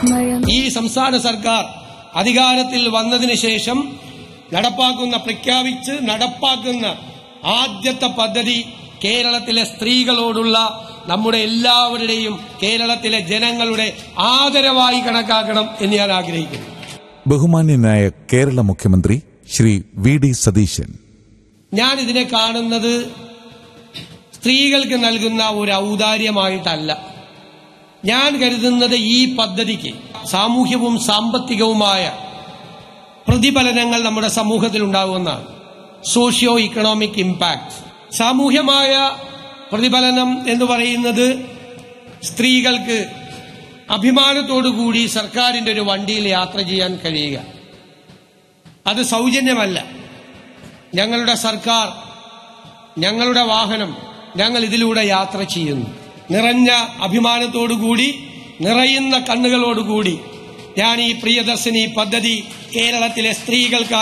വിസ്മയം ഈ സംസ്ഥാന സർക്കാർ അധികാരത്തിൽ വന്നതിന് ശേഷം നടപ്പാക്കുന്ന പ്രഖ്യാപിച്ച് നടപ്പാക്കുന്ന ആദ്യത്തെ പദ്ധതി കേരളത്തിലെ സ്ത്രീകളോടുള്ള നമ്മുടെ എല്ലാവരുടെയും കേരളത്തിലെ ജനങ്ങളുടെ ആദരവായി കണക്കാക്കണം എന്ന് ഞാൻ ആഗ്രഹിക്കുന്നു ബഹുമാന്യനായ കേരള മുഖ്യമന്ത്രി ശ്രീ വി ഡി സതീശൻ ഞാൻ ഇതിനെ കാണുന്നത് സ്ത്രീകൾക്ക് നൽകുന്ന ഒരു ഔദാര്യമായിട്ടല്ല ഞാൻ കരുതുന്നത് ഈ പദ്ധതിക്ക് സാമൂഹ്യവും സാമ്പത്തികവുമായ പ്രതിഫലനങ്ങൾ നമ്മുടെ സമൂഹത്തിൽ ഉണ്ടാകുമെന്നാണ് സോഷ്യോ ഇക്കണോമിക് ഇമ്പാക്ട് സാമൂഹ്യമായ പ്രതിഫലനം എന്ന് പറയുന്നത് സ്ത്രീകൾക്ക് അഭിമാനത്തോടുകൂടി സർക്കാരിന്റെ ഒരു വണ്ടിയിൽ യാത്ര ചെയ്യാൻ കഴിയുക അത് സൗജന്യമല്ല ഞങ്ങളുടെ സർക്കാർ ഞങ്ങളുടെ വാഹനം ഞങ്ങൾ ഇതിലൂടെ യാത്ര ചെയ്യുന്നു നിറഞ്ഞ അഭിമാനത്തോടുകൂടി നിറയുന്ന കണ്ണുകളോടുകൂടി ഞാൻ ഈ പ്രിയദർശിനി പദ്ധതി കേരളത്തിലെ സ്ത്രീകൾക്കായി